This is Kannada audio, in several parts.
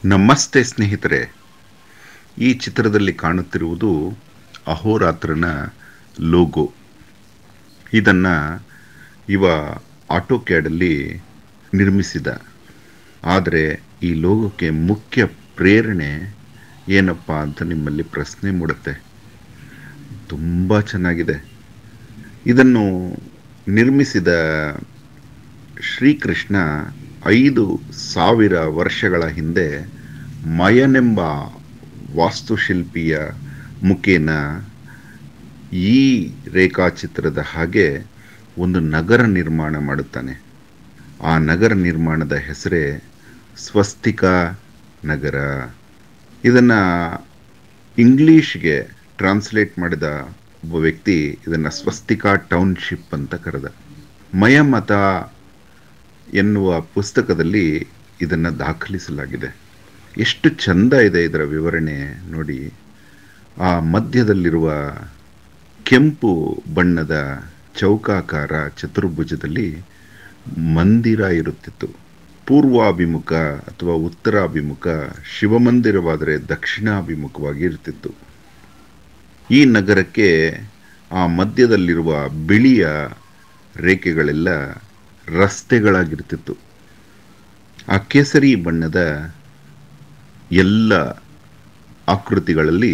ನಮಸ್ತೆ ಸ್ನೇಹಿತರೆ ಈ ಚಿತ್ರದಲ್ಲಿ ಕಾಣುತ್ತಿರುವುದು ಅಹೋರಾತ್ರನ ಲೋಗೋ ಇದನ್ನು ಇವ ಆಟೋ ಕ್ಯಾಡಲ್ಲಿ ನಿರ್ಮಿಸಿದ ಆದರೆ ಈ ಲೋಗೋಕ್ಕೆ ಮುಖ್ಯ ಪ್ರೇರಣೆ ಏನಪ್ಪ ಅಂತ ನಿಮ್ಮಲ್ಲಿ ಪ್ರಶ್ನೆ ಮೂಡುತ್ತೆ ತುಂಬ ಚೆನ್ನಾಗಿದೆ ಇದನ್ನು ನಿರ್ಮಿಸಿದ ಶ್ರೀಕೃಷ್ಣ ಐದು ಸಾವಿರ ವರ್ಷಗಳ ಹಿಂದೆ ಮಯನೆಂಬ ವಾಸ್ತುಶಿಲ್ಪಿಯ ಮುಖೇನ ಈ ರೇಖಾಚಿತ್ರದ ಹಾಗೆ ಒಂದು ನಗರ ನಿರ್ಮಾಣ ಮಾಡುತ್ತಾನೆ ಆ ನಗರ ನಿರ್ಮಾಣದ ಹೆಸರೇ ಸ್ವಸ್ತಿಕಾ ನಗರ ಇದನ್ನು ಇಂಗ್ಲೀಷ್ಗೆ ಟ್ರಾನ್ಸ್ಲೇಟ್ ಮಾಡಿದ ಒಬ್ಬ ವ್ಯಕ್ತಿ ಇದನ್ನು ಸ್ವಸ್ತಿಕಾ ಟೌನ್ಶಿಪ್ ಅಂತ ಕರೆದ ಮಯಮತ ಎನ್ನುವ ಪುಸ್ತಕದಲ್ಲಿ ಇದನ್ನು ದಾಖಲಿಸಲಾಗಿದೆ ಎಷ್ಟು ಚಂದ ಇದೆ ಇದರ ವಿವರಣೆ ನೋಡಿ ಆ ಮಧ್ಯದಲ್ಲಿರುವ ಕೆಂಪು ಬಣ್ಣದ ಚೌಕಾಕಾರ ಚತುರ್ಭುಜದಲ್ಲಿ ಮಂದಿರ ಇರುತ್ತಿತ್ತು ಪೂರ್ವಾಭಿಮುಖ ಅಥವಾ ಉತ್ತರಾಭಿಮುಖ ಶಿವಮಂದಿರವಾದರೆ ದಕ್ಷಿಣಾಭಿಮುಖವಾಗಿ ಇರ್ತಿತ್ತು ಈ ನಗರಕ್ಕೆ ಆ ಮಧ್ಯದಲ್ಲಿರುವ ಬಿಳಿಯ ರೇಖೆಗಳೆಲ್ಲ ರಸ್ತೆಗಳಾಗಿರ್ತಿತ್ತು ಆ ಕೇಸರಿ ಬಣ್ಣದ ಎಲ್ಲ ಆಕೃತಿಗಳಲ್ಲಿ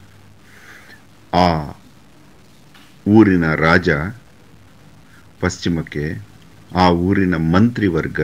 ಆ ಊರಿನ ರಾಜ ಪಶ್ಚಿಮಕ್ಕೆ ಆ ಊರಿನ ಮಂತ್ರಿವರ್ಗ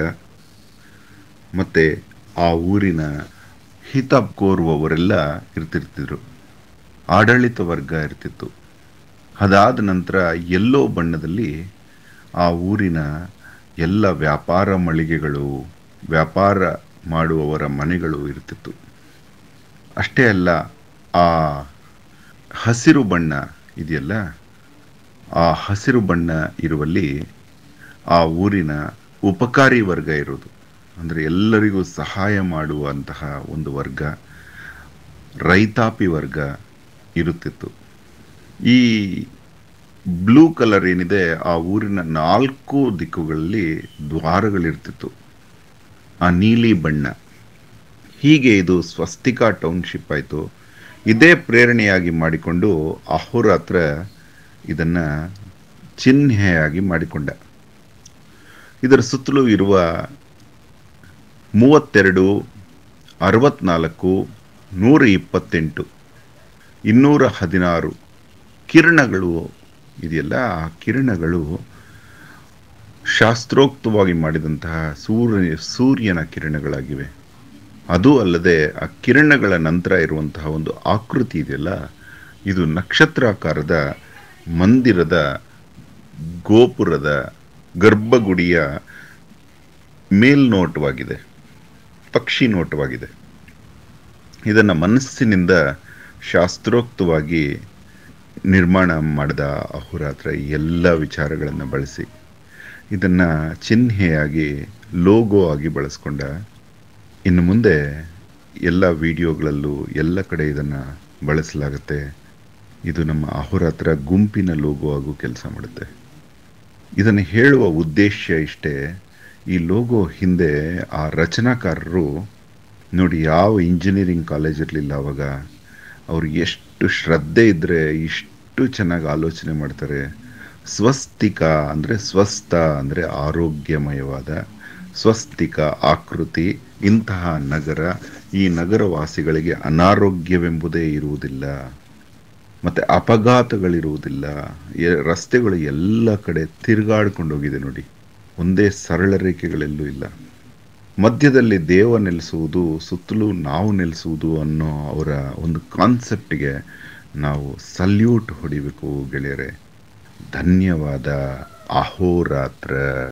ಮತ್ತು ಆ ಊರಿನ ಹಿತ ಕೋರುವವರೆಲ್ಲ ಇರ್ತಿರ್ತಿದ್ರು ಆಡಳಿತ ವರ್ಗ ಇರ್ತಿತ್ತು ಅದಾದ ನಂತರ ಎಲ್ಲೋ ಬಣ್ಣದಲ್ಲಿ ಆ ಊರಿನ ಎಲ್ಲ ವ್ಯಾಪಾರ ಮಳಿಗೆಗಳು ವ್ಯಾಪಾರ ಮಾಡುವವರ ಮನೆಗಳು ಇರ್ತಿತ್ತು ಅಷ್ಟೇ ಅಲ್ಲ ಆ ಹಸಿರು ಬಣ್ಣ ಇದೆಯಲ್ಲ ಆ ಹಸಿರು ಬಣ್ಣ ಇರುವಲ್ಲಿ ಆ ಊರಿನ ಉಪಕಾರಿ ವರ್ಗ ಇರೋದು ಅಂದರೆ ಎಲ್ಲರಿಗೂ ಸಹಾಯ ಮಾಡುವಂತಹ ಒಂದು ವರ್ಗ ರೈತಾಪಿ ವರ್ಗ ಇರುತ್ತಿತ್ತು ಈ ಬ್ಲೂ ಕಲರ್ ಏನಿದೆ ಆ ಊರಿನ ನಾಲ್ಕು ದಿಕ್ಕುಗಳಲ್ಲಿ ದ್ವಾರಗಳಿರ್ತಿತ್ತು ಆ ನೀಲಿ ಬಣ್ಣ ಹೀಗೆ ಇದು ಸ್ವಸ್ತಿಕಾ ಟೌನ್ಶಿಪ್ ಆಯಿತು ಇದೇ ಪ್ರೇರಣೆಯಾಗಿ ಮಾಡಿಕೊಂಡು ಅಹೋರಾತ್ರ ಇದನ್ನು ಚಿಹ್ನೆಯಾಗಿ ಮಾಡಿಕೊಂಡ ಇದರ ಸುತ್ತಲೂ ಇರುವ ಮೂವತ್ತೆರಡು ಅರವತ್ನಾಲ್ಕು ನೂರ ಇಪ್ಪತ್ತೆಂಟು ಇನ್ನೂರ ಹದಿನಾರು ಕಿರಣಗಳು ಇದೆಯಲ್ಲ ಆ ಕಿರಣಗಳು ಶಾಸ್ತ್ರೋಕ್ತವಾಗಿ ಮಾಡಿದಂತಹ ಸೂರ್ಯ ಸೂರ್ಯನ ಕಿರಣಗಳಾಗಿವೆ ಅದು ಅಲ್ಲದೆ ಆ ಕಿರಣಗಳ ನಂತರ ಇರುವಂತಹ ಒಂದು ಆಕೃತಿ ಇದೆಯಲ್ಲ ಇದು ನಕ್ಷತ್ರಾಕಾರದ ಮಂದಿರದ ಗೋಪುರದ ಗರ್ಭಗುಡಿಯ ಮೇಲ್ನೋಟವಾಗಿದೆ ಪಕ್ಷಿ ನೋಟವಾಗಿದೆ ಇದನ್ನು ಮನಸ್ಸಿನಿಂದ ಶಾಸ್ತ್ರೋಕ್ತವಾಗಿ ನಿರ್ಮಾಣ ಮಾಡಿದ ಅಹೋರಾತ್ರ ಎಲ್ಲ ವಿಚಾರಗಳನ್ನು ಬಳಸಿ ಇದನ್ನು ಚಿಹ್ನೆಯಾಗಿ ಲೋಗೋ ಆಗಿ ಬಳಸ್ಕೊಂಡ ಇನ್ನು ಮುಂದೆ ಎಲ್ಲ ವಿಡಿಯೋಗಳಲ್ಲೂ ಎಲ್ಲ ಕಡೆ ಇದನ್ನು ಬಳಸಲಾಗುತ್ತೆ ಇದು ನಮ್ಮ ಅಹೋರಾತ್ರ ಗುಂಪಿನ ಲೋಗೋ ಆಗು ಕೆಲಸ ಮಾಡುತ್ತೆ ಇದನ್ನು ಹೇಳುವ ಉದ್ದೇಶ ಇಷ್ಟೇ ಈ ಲೋಗೋ ಹಿಂದೆ ಆ ರಚನಾಕಾರರು ನೋಡಿ ಯಾವ ಇಂಜಿನಿಯರಿಂಗ್ ಕಾಲೇಜ್ ಇರಲಿಲ್ಲ ಅವಾಗ ಅವ್ರು ಎಷ್ಟು ಶ್ರದ್ಧೆ ಇದ್ದರೆ ಇಷ್ಟು ಚೆನ್ನಾಗಿ ಆಲೋಚನೆ ಮಾಡ್ತಾರೆ ಸ್ವಸ್ತಿಕ ಅಂದರೆ ಸ್ವಸ್ಥ ಅಂದರೆ ಆರೋಗ್ಯಮಯವಾದ ಸ್ವಸ್ತಿಕ ಆಕೃತಿ ಇಂತಹ ನಗರ ಈ ನಗರವಾಸಿಗಳಿಗೆ ಅನಾರೋಗ್ಯವೆಂಬುದೇ ಇರುವುದಿಲ್ಲ ಮತ್ತು ಅಪಘಾತಗಳಿರುವುದಿಲ್ಲ ರಸ್ತೆಗಳು ಎಲ್ಲ ಕಡೆ ತಿರುಗಾಡ್ಕೊಂಡು ಹೋಗಿದೆ ನೋಡಿ ಒಂದೇ ಸರಳ ರೇಖೆಗಳೆಲ್ಲೂ ಇಲ್ಲ ಮಧ್ಯದಲ್ಲಿ ದೇವ ನೆಲೆಸುವುದು ಸುತ್ತಲೂ ನಾವು ನೆಲೆಸುವುದು ಅನ್ನೋ ಅವರ ಒಂದು ಕಾನ್ಸೆಪ್ಟ್ಗೆ ನಾವು ಸಲ್ಯೂಟ್ ಹೊಡಿಬೇಕು ಗೆಳೆಯರೆ ಧನ್ಯವಾದ ಅಹೋರಾತ್ರ